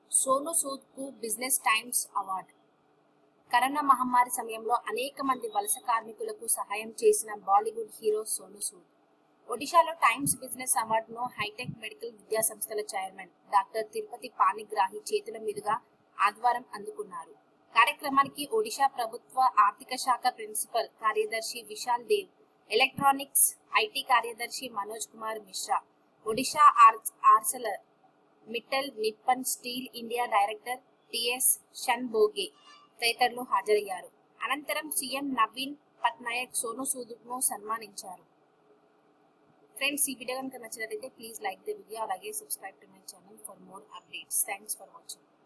సోను సూద్ కు business times award corona మహమ్మారి సమయంలో అనేక మంది వలస కార్మికులకు సహాయం చేసిన బాలీవుడ్ హీరో సోను సూద్ ఒడిశాలో టైమ్స్ బిజినెస్ అవార్డును హైటెక్ మెడికల్ విద్యా సంస్థల చైర్మన్ డాక్టర్ తిరుపతి పాణిగ్రాహి చేతుల మీదుగా ఆదివారం అందుకున్నారు కార్యక్రమానికి ఒడిశా ప్రభుత్వ ఆర్థిక శాఖ ప్రిన్సిపల్ కార్యదర్శి విశాల్ దేవ్ ఎలక్ట్రానిక్స్ ఐటీ కార్యదర్శి Manoj Kumar Mishra Odisha ArcelorMittal Nippon Steel India director TS షన్ బోగే తదితరులు హాజరయ్యారు అనంతరం సీఎం నవీన్ పట్నాయక్ సోను సూదును సన్మానించారు ఫ్రెండ్స్ ఈ వీడియో కనుక నచ్చినట్లయితే ప్లీజ్ లైక్ ద వీడియో అలాగే subscribe to my channel for more updates thanks for watching